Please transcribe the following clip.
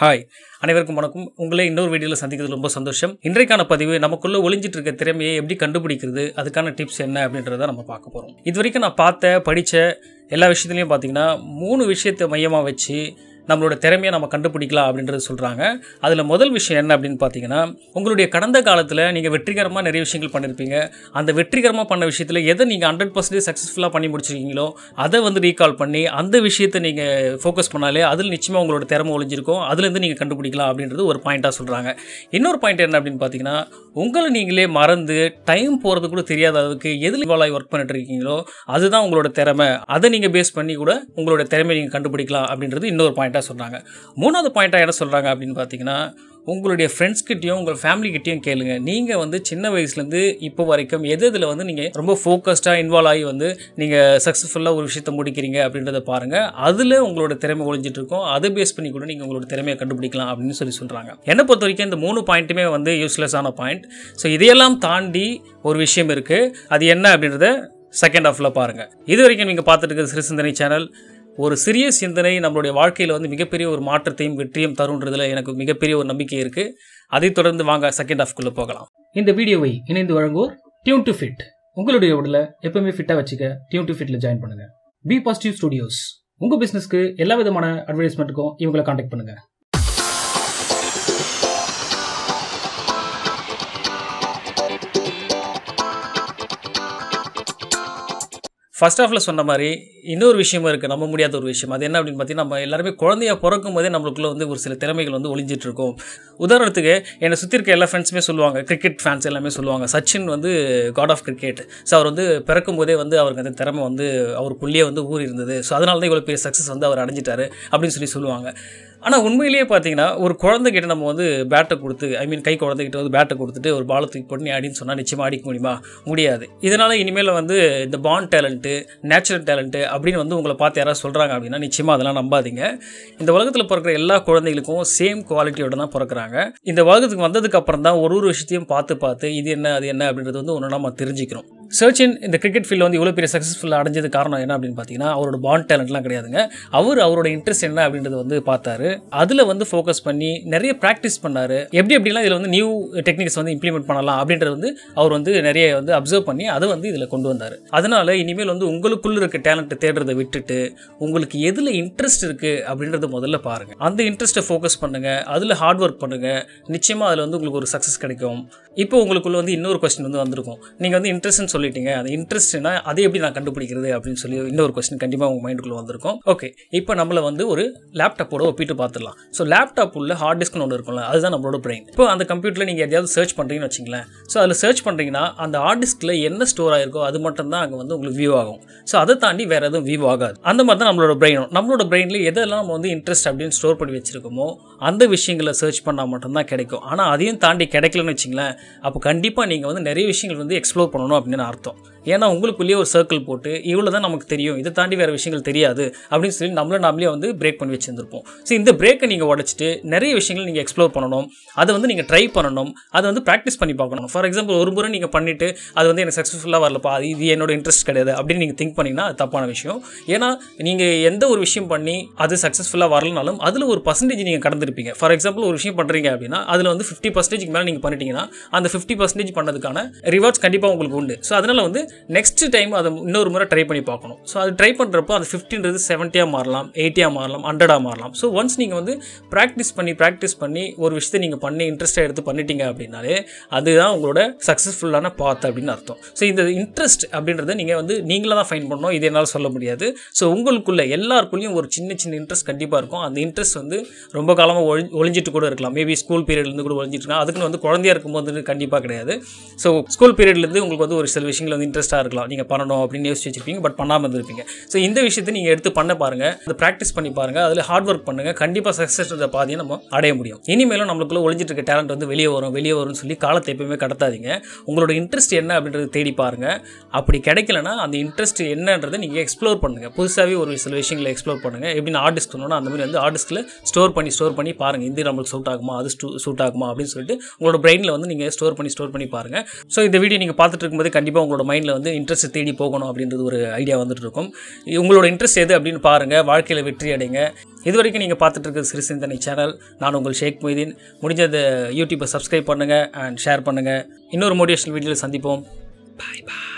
hi அனைவருக்கும் வணக்கம் உங்களை இன்னொரு வீடியோவில் சந்திக்கிறது ரொம்ப சந்தோஷம் இன்றைக்கான பதிவு நமக்குள்ளே ஒளிஞ்சிட்டு இருக்க திறமையை எப்படி கண்டுபிடிக்கிறது அதுக்கான டிப்ஸ் என்ன அப்படின்றத நம்ம பார்க்க போகிறோம் இது வரைக்கும் நான் பார்த்த படித்த எல்லா விஷயத்துலையும் பார்த்தீங்கன்னா மூணு விஷயத்தை மையமாக வச்சு நம்மளோட திறமையை நம்ம கண்டுபிடிக்கலாம் அப்படின்றது சொல்கிறாங்க அதில் முதல் விஷயம் என்ன அப்படின்னு பார்த்தீங்கன்னா உங்களுடைய கடந்த காலத்தில் நீங்கள் வெற்றிகரமாக நிறைய விஷயங்கள் பண்ணியிருப்பீங்க அந்த வெற்றிகரமாக பண்ண விஷயத்தில் எதை நீங்கள் ஹண்ட்ரட் பர்சன்டேஜ் சக்ஸஸ்ஃபுல்லாக பண்ணி முடிச்சிருக்கீங்களோ அதை வந்து ரீகால் பண்ணி அந்த விஷயத்தை நீங்கள் ஃபோக்கஸ் பண்ணாலே அதில் நிச்சயமாக உங்களோட திறமை ஒளிஞ்சிருக்கும் அதுலேருந்து நீங்கள் கண்டுபிடிக்கலாம் அப்படின்றது ஒரு பாயிண்ட்டாக சொல்கிறாங்க இன்னொரு பாயிண்ட் என்ன அப்படின்னு பார்த்தீங்கன்னா உங்களை நீங்களே மறந்து டைம் போகிறது கூட தெரியாத அளவுக்கு எதில் இன்வால்வ் ஆகி ஒர்க் பண்ணிட்டு இருக்கீங்களோ அதுதான் உங்களோட திறமை அதை நீங்கள் பேஸ் பண்ணி கூட உங்களோட திறமையை நீங்கள் கண்டுபிடிக்கலாம் அப்படின்றது இன்னொரு பாயிண்ட்டாக சொல்கிறாங்க மூணாவது பாயிண்ட்டாக என்ன சொல்கிறாங்க அப்படின்னு பார்த்தீங்கன்னா உங்களுடைய ஃப்ரெண்ட்ஸ்கிட்டையும் உங்கள் ஃபேமிலிக்கிட்டையும் கேளுங்க நீங்கள் வந்து சின்ன வயசுலேருந்து இப்போ வரைக்கும் எது இதில் வந்து நீங்கள் ரொம்ப ஃபோக்கஸ்டாக இன்வால்வ் ஆகி வந்து நீங்கள் சக்ஸஸ்ஃபுல்லாக ஒரு விஷயத்தை முடிக்கிறீங்க அப்படின்றத பாருங்கள் அதில் உங்களோட திறமை ஒழிஞ்சிட்டு இருக்கும் அதை பேஸ் பண்ணி கூட நீங்கள் உங்களோட திறமையை கண்டுபிடிக்கலாம் அப்படின்னு சொல்லி சொல்கிறாங்க என்னை பொறுத்த வரைக்கும் இந்த மூணு பாயிண்ட்டுமே வந்து யூஸ்லெஸ்ஸான பாயிண்ட் ஸோ இதையெல்லாம் தாண்டி ஒரு விஷயம் இருக்குது அது என்ன அப்படின்றத செகண்ட் ஹாஃபில் பாருங்கள் இது வரைக்கும் நீங்கள் பார்த்துட்டு இருக்கிற சிறு சிந்தனை சேனல் ஒரு சிறிய சிந்தனை நம்மளுடைய வாழ்க்கையில் வந்து மிகப்பெரிய ஒரு மாற்றத்தையும் வெற்றியும் தருன்றதுல எனக்கு மிகப்பெரிய ஒரு நம்பிக்கை இருக்குது அதைத் தொடர்ந்து வாங்க செகண்ட் ஹாஃப்குள்ளே போகலாம் இந்த வீடியோவை இணைந்து வழங்குவோர் டியூன் டு ஃபிட் உங்களுடைய உடலை எப்பவுமே ஃபிட்டாக வச்சுக்க டியூன் டு ஃபிட்டில் ஜாயின் பண்ணுங்க பி பாசிட்டிவ் ஸ்டுடியோஸ் உங்க பிசினஸ்க்கு எல்லா விதமான அட்வர்டைஸ்மெண்ட்டுக்கும் இவங்களை காண்டாக்ட் பண்ணுங்க ஃபர்ஸ்ட் ஆஃபில் சொன்ன மாதிரி இன்னொரு விஷயமும் இருக்குது நம்ப முடியாத ஒரு விஷயம் அது என்ன அப்படின்னு பார்த்தீங்கன்னா நம்ம எல்லாருமே குழந்தையா பிறக்கும் போதே நம்மளுக்குள்ள வந்து ஒரு சில திறமைகள் வந்து ஒளிஞ்சிட்டு இருக்கும் உதாரணத்துக்கு என்னை சுற்றி இருக்க எல்லா ஃப்ரெண்ட்ஸுமே சொல்லுவாங்க கிரிக்கெட் ஃபேன்ஸ் எல்லாமே சொல்லுவாங்க சச்சின் வந்து காட் ஆஃப் கிரிக்கெட் ஸோ அவர் வந்து பிறக்கும் போதே வந்து அவருக்கு அந்த திறமை வந்து அவருக்குள்ளேயே வந்து ஊறி இருந்தது ஸோ அதனால தான் இவ்வளோ பெரிய சக்ஸஸ் வந்து அவர் அடைஞ்சிட்டாரு அப்படின்னு சொல்லி சொல்லுவாங்க ஆனால் உண்மையிலேயே பார்த்தீங்கன்னா ஒரு குழந்தைகிட்ட நம்ம வந்து பேட்டை கொடுத்து ஐ மீன் கை குழந்தைகிட்ட வந்து பேட்டை கொடுத்துட்டு ஒரு பாலை தூக்கி போட்டு நீ அடின்னு சொன்னால் நிச்சயமாக அடிக்க முடியுமா முடியாது இதனால் இனிமேல் வந்து இந்த பாண்ட் டேலண்ட்டு நேச்சுரல் டேலண்ட்டு அப்படின்னு வந்து உங்களை பார்த்து யாராவது சொல்கிறாங்க அப்படின்னா நிச்சயமாக அதெல்லாம் நம்பாதீங்க இந்த உலகத்தில் பிறக்கிற எல்லா குழந்தைகளுக்கும் சேம் குவாலிட்டியோட தான் பிறக்கிறாங்க இந்த உலகத்துக்கு வந்ததுக்கு அப்புறம் தான் ஒரு ஒரு விஷயத்தையும் பார்த்து பார்த்து இது என்ன அது என்ன அப்படின்றது வந்து ஒன்று நம்ம தெரிஞ்சுக்கிறோம் சர்ச்சின் இந்த கிரிக்கெட் ஃபீல்டில் வந்து இவ்வளோ பெரிய சக்ஸஸ்ஃபுல்லாக அடைஞ்சது காரணம் என்ன அப்படின்னு பார்த்தீங்கன்னா அவரோட பாண்ட் டேலண்ட்லாம் கிடையாதுங்க அவர் அவரோட இன்ட்ரெஸ்ட் என்ன அப்படின்றது வந்து பார்த்தாரு அதில் வந்து ஃபோக்கஸ் பண்ணி நிறைய ப்ராக்டிஸ் பண்ணார் எப்படி எப்படிலாம் இதில் வந்து நியூ டெக்னிக்ஸ் வந்து இம்ப்ளிமெண்ட் பண்ணலாம் அப்படின்றது வந்து அவர் வந்து நிறைய வந்து அப்சர்வ் பண்ணி அதை வந்து இதில் கொண்டு வந்தார் அதனால் இனிமேல் வந்து உங்களுக்குள்ள இருக்க டேலண்ட்டை தேடுறதை விட்டுட்டு உங்களுக்கு எதில் இன்ட்ரெஸ்ட் இருக்குது அப்படின்றத முதல்ல பாருங்கள் அந்த இன்ட்ரெஸ்ட்டை ஃபோக்கஸ் பண்ணுங்கள் அதில் ஹார்ட் ஒர்க் பண்ணுங்கள் நிச்சயமாக அதில் வந்து உங்களுக்கு ஒரு சக்ஸஸ் கிடைக்கும் இப்போ உங்களுக்குள்ள வந்து இன்னொரு கொஸ்டின் வந்து வந்திருக்கும் நீங்கள் வந்து இன்ட்ரெஸ்ட்னு சொல்லிட்டீங்க அந்த இன்ட்ரெஸ்ட்னா அதை எப்படி நான் கண்டுபிடிக்கிறது அப்படின்னு சொல்லி இன்னொரு கொஸ்டின் கண்டிப்பாக உங்கள் மைண்டுக்குள்ளே வந்திருக்கும் ஓகே இப்போ நம்மளை வந்து ஒரு லேப்டாப்போட ஒப்பிட்டு பார்த்துடலாம் ஸோ லேப்டாப் உள்ள ஹார்ட் டிஸ்க்னு ஒன்று இருக்கும்ல அதுதான் நம்மளோட பிரெயின் இப்போ அந்த கம்ப்யூட்டரில் நீங்கள் எதையாவது சர்ச் பண்ணுறீங்கன்னு வச்சிங்களேன் ஸோ அதில் சர்ச் பண்ணுறீங்கன்னா அந்த ஹார்ட் டிஸ்கில் என்ன ஸ்டோர் ஆயிருக்கோ அது மட்டும் தான் அங்கே வந்து உங்களுக்கு வியூ ஆகும் ஸோ அதை தாண்டி வேறு எதுவும் வியூ ஆகாது அந்த மாதிரி தான் நம்மளோட பிரெயினும் நம்மளோட பிரெயினில் எதெல்லாம் நம்ம வந்து இன்ட்ரெஸ்ட் அப்படின்னு ஸ்டோர் பண்ணி வச்சிருக்கோமோ அந்த விஷயங்களை சர்ச் பண்ணால் மட்டும்தான் கிடைக்கும் ஆனால் அதையும் தாண்டி கிடைக்கலன்னு வச்சிங்களேன் அப்போ கண்டிப்பாக நீங்கள் வந்து நிறைய விஷயங்கள் வந்து எக்ஸ்ப்ளோர் பண்ணணும் அப்படின்னு அர்த்தம் ஏன்னா உங்களுக்குள்ளேயே ஒரு சர்க்கிள் போட்டு இவ்வளோ தான் நமக்கு தெரியும் இதை தாண்டி வேறு விஷயங்கள் தெரியாது அப்படின்னு சொல்லி நம்மள நாமளே வந்து பிரேக் பண்ணி வச்சுருந்துருப்போம் ஸோ இந்த பிரேக்கை நீங்கள் உடச்சிட்டு நிறைய விஷயங்கள் நீங்கள் எக்ஸ்ப்ளோர் பண்ணணும் அதை வந்து நீங்கள் ட்ரை பண்ணணும் அதை வந்து ப்ராக்டிஸ் பண்ணி பார்க்கணும் ஃபார் எக்ஸாம்பிள் ஒரு முறை நீங்கள் பண்ணிவிட்டு அது வந்து எனக்கு சக்ஸஸ்ஃபுல்லாக வரலப்பா அது இது என்னோட இன்ட்ரெஸ்ட் கிடையாது அப்படின்னு நீங்கள் திங்க் பண்ணிங்கன்னா அது தப்பான விஷயம் ஏன்னா நீங்கள் எந்த ஒரு விஷயம் பண்ணி அது சக்ஸஸ்ஃபுல்லாக வரலனாலும் அதில் ஒரு பர்சன்டேஜ் நீங்கள் கடந்திருப்பீங்க ஃபார் எக்ஸாம்பிள் ஒரு விஷயம் பண்ணுறீங்க அப்படின்னா அதில் வந்து ஃபிஃப்டி பர்சன்டேஜ்க்கு மேலே நீங்கள் பண்ணிட்டீங்கன்னா அந்த ஃபிஃப்டி பர்சன்டேஜ் பண்ணதுக்கான ரிவார்ட்ஸ் கண்டிப்பாக உங்களுக்கு உண்டு ஸோ அதனால் வந்து நெக்ஸ்ட் டைம் அதை இன்னொரு முறை ட்ரை பண்ணி பார்க்கணும் ஸோ அது ட்ரை பண்ணுறப்போ அது ஃபிஃப்டின்றது செவன்ட்டியாக மாறலாம் எயிட்டியாக மாறலாம் ஹண்ட்ரடாக மாறலாம் ஸோ ஒன்ஸ் நீங்கள் வந்து ப்ராக்டிஸ் பண்ணி ப்ராக்டிஸ் பண்ணி ஒரு விஷயத்தை நீங்கள் பண்ணி இன்ட்ரெஸ்ட்டாக எடுத்து பண்ணிட்டீங்க அப்படின்னாலே அதுதான் உங்களோட சக்ஸஸ்ஃபுல்லான பாத் அப்படின்னு அர்த்தம் ஸோ இந்த இன்ட்ரெஸ்ட் அப்படின்றத நீங்கள் வந்து நீங்களாக தான் ஃபைன் பண்ணணும் இது என்னால் சொல்ல முடியாது ஸோ உங்களுக்குள்ள எல்லாருக்குள்ளேயும் ஒரு சின்ன சின்ன இன்ட்ரெஸ்ட் கண்டிப்பாக இருக்கும் அந்த இன்ட்ரெஸ்ட் வந்து ரொம்ப காலமாக ஒழி ஒழிஞ்சிட்டு கூட இருக்கலாம் மேபி ஸ்கூல் பீரியட்லேருந்து கூட ஒழிஞ்சிட்டு இருக்கலாம் அதுக்குன்னு வந்து குழந்தையா இருக்கும்போது கண்டிப்பாக கிடையாது ஸோ ஸ்கூல் பீரியட்லேருந்து உங்களுக்கு வந்து ஒரு சில விஷயங்கள் வந்து இன்ட்ரெஸ்ட்டாக இருக்கலாம் நீங்கள் பண்ணணும் அப்படின்னு யோசிச்சு வச்சிருப்பீங்க பட் பண்ணாமல் இருந்திருப்பீங்க ஸோ இந்த விஷயத்தை நீங்கள் எடுத்து பண்ண பாருங்கள் அதை ப்ராக்டிஸ் பண்ணி பாருங்கள் அதில் ஹார்ட் ஒர்க் பண்ணுங்கள் கண்டிப்பாக சக்ஸஸ் பாதியை நம்ம அடைய முடியும் இனிமேலும் நம்மளுக்குள்ள ஒழிஞ்சிட்டு இருக்க டேலண்ட் வந்து வெளியே வரும் வெளியே வரும்னு சொல்லி காலத்தை எப்பயுமே கடத்தாதீங்க உங்களோட இன்ட்ரெஸ்ட் என்ன அப்படின்றத தேடி பாருங்கள் அப்படி கிடைக்கலனா அந்த இன்ட்ரெஸ்ட் என்னன்றதை நீங்கள் எக்ஸ்ப்ளோர் பண்ணுங்கள் புதுசாகவே ஒரு சில விஷயங்களை எக்ஸ்ப்ளோர் பண்ணுங்கள் எப்படி ஆர்டிஸ்ட் சொன்னோன்னா அந்த மாதிரி வந்து ஆர்டிஸ்ட்டில் ஸ்டோர் பண்ணி ஸ்டோர் பண்ணி பாருங்கள் இது நம்மளுக்கு சூட் ஆகுமா அது சூட் ஆகுமா அப்படின்னு சொல்லிட்டு உங்களோட பிரெயினில் வந்து நீங்கள் மெமரியில் ஸ்டோர் பண்ணி ஸ்டோர் பண்ணி பாருங்கள் ஸோ இந்த வீடியோ நீங்கள் பார்த்துட்டு இருக்கும்போது கண்டிப்பாக உங்களோட மைண்டில் வந்து இன்ட்ரெஸ்ட் தேடி போகணும் அப்படின்றது ஒரு ஐடியா வந்துட்டு இருக்கும் உங்களோட இன்ட்ரெஸ்ட் எது அப்படின்னு பாருங்கள் வாழ்க்கையில் வெற்றி அடைங்க இது வரைக்கும் நீங்கள் பார்த்துட்டு இருக்கிற சிறு சிந்தனை சேனல் நான் உங்கள் ஷேக் மொய்தீன் முடிஞ்சது யூடியூப்பை சப்ஸ்கிரைப் பண்ணுங்கள் அண்ட் ஷேர் பண்ணுங்கள் இன்னொரு மோட்டிவேஷனல் வீடியோவில் சந்திப்போம் பாய் பாய்